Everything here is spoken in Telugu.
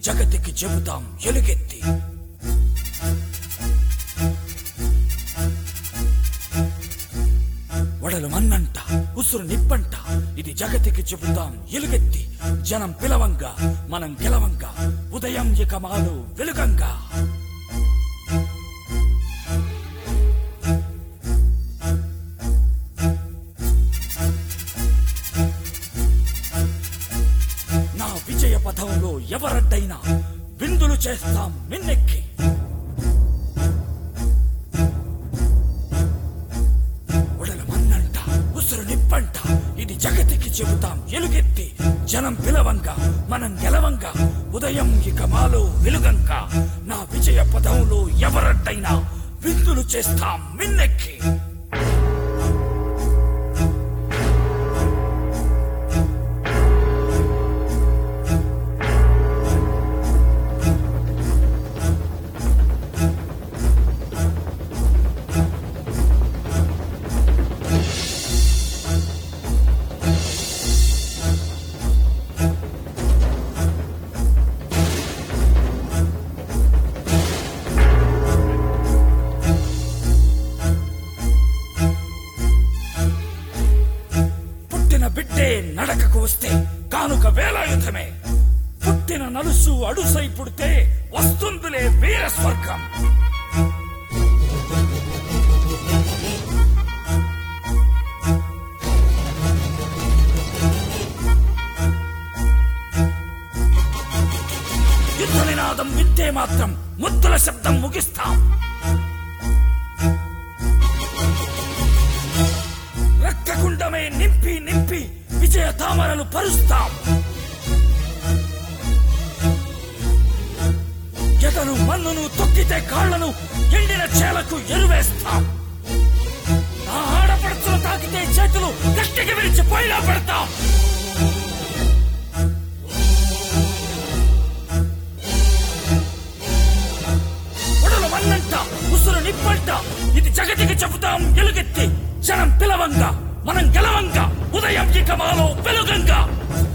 జగతికి చెబుతాం ఎలుగెత్తి వడలు మన్నంట ఉసురు నిప్పంట ఇది జగతికి చెబుతాం ఎలుగెత్తి జనం పిలవంగా మనం గెలవంగా ఉదయం ఇక మాలు వెలుగంగా నా విజయ పథంలో ఎవరడ్డైనా విందులు చేస్తాం మిన్నెక్కి ఉడల మన్నంట ఉసురు నిప్పంట ఇది జగతికి చెబుతాం ఎలుగెత్తి జనం పిలవంగా మనం గెలవంగా ఉదయం ఇక మాలో వెలుగంగా నా విజయ పదంలో ఎవరడ్డైనా విందులు చేస్తాం మిన్నెక్కి పుట్టిన బిడ్డే నడకకు వస్తే కానుక వేలాయుధమే పుట్టిన నలుసు అడుసై పుడితే వస్తుందిలే వీర స్వర్గం యుద్ధ నినాదం విత్తే మాత్రం ముద్దుల శబ్దం ముగిస్తాం రక్తకుండమే నింపి నింపి విజయ తామరలు పరుస్తాం ఎదను మన్నును తొక్కితే కాళ్లను ఎండిన చేలకు ఎరువేస్తాం నా ఆడపడుచులు తాకితే చేతులు గట్టికి విరిచి పోయినా పెడతాం ఒడలు మన్నంట ఉసురు నిప్పంట ఇది జగతికి చెబుతాం ఎలుగెత్తి జనం పిలవంగా మనం గెలవంగా ఉదయం ఇక మాలో వెలుగంగా